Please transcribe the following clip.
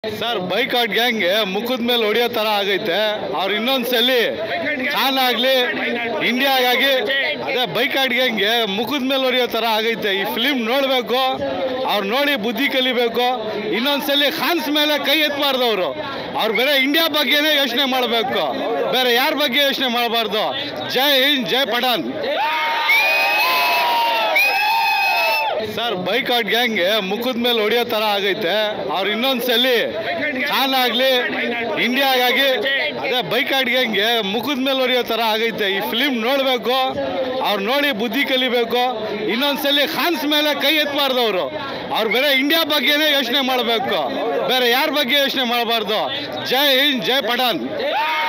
sir bike out ಗ್ಯಾಂಗ್ಗೆ ಮುಖದ ಮೇಲೆ ಹೊಡಿಯೋ ತರ ಆಗೈತೆ ಅವ್ರು ಇನ್ನೊಂದ್ಸಲಿ ಖಾನ್ ಆಗ್ಲಿ ಇಂಡಿಯಾಗಾಗಿ ಅದೇ ಬೈಕ್ ಔಟ್ ಗ್ಯಾಂಗ್ಗೆ ಮುಖದ ಮೇಲೆ ಹೊಡಿಯೋ ತರ ಆಗೈತೆ ಈ ಫಿಲಿಮ್ ನೋಡ್ಬೇಕು ಅವ್ರು ನೋಡಿ ಬುದ್ಧಿ ಕಲಿಬೇಕು ಇನ್ನೊಂದ್ಸಲಿ ಖಾನ್ಸ್ ಮೇಲೆ ಕೈ ಎತ್ತಬಾರ್ದು ಅವರು ಅವ್ರು ಬೇರೆ ಇಂಡಿಯಾ ಬಗ್ಗೆನೇ ಯೋಚನೆ ಮಾಡಬೇಕು ಬೇರೆ ಯಾರ ಬಗ್ಗೆ ಯೋಚನೆ ಮಾಡಬಾರ್ದು ಜೈ ಹಿಂದ್ ಜೈ ಪಠಾನ್ ಸರ್ ಬೈಕ್ ಔಟ್ ಗ್ಯಾಂಗ್ಗೆ ಮುಖದ ಮೇಲೆ ಹೊಡಿಯೋ ತರ ಆಗೈತೆ ಅವ್ರು ಇನ್ನೊಂದ್ಸಲಿ ಖಾನ್ ಆಗ್ಲಿ ಇಂಡಿಯಾಗಾಗಿ ಅದೇ ಬೈಕ್ ಔಟ್ ಗ್ಯಾಂಗ್ಗೆ ಮುಖದ ಮೇಲೆ ಹೊಡಿಯೋ ತರ ಆಗೈತೆ ಈ ಫಿಲಿಮ್ ನೋಡ್ಬೇಕು ಅವ್ರು ನೋಡಿ ಬುದ್ಧಿ ಕಲಿಬೇಕು ಇನ್ನೊಂದ್ಸಲಿ ಖಾನ್ಸ್ ಮೇಲೆ ಕೈ ಎತ್ತಬಾರ್ದು ಅವರು ಅವ್ರು ಬೇರೆ ಇಂಡಿಯಾ ಬಗ್ಗೆನೇ ಯೋಚನೆ ಮಾಡಬೇಕು ಬೇರೆ ಯಾರ ಬಗ್ಗೆ ಯೋಚನೆ ಮಾಡಬಾರ್ದು ಜೈ ಹಿಂದ್ ಜೈ ಪಠಾನ್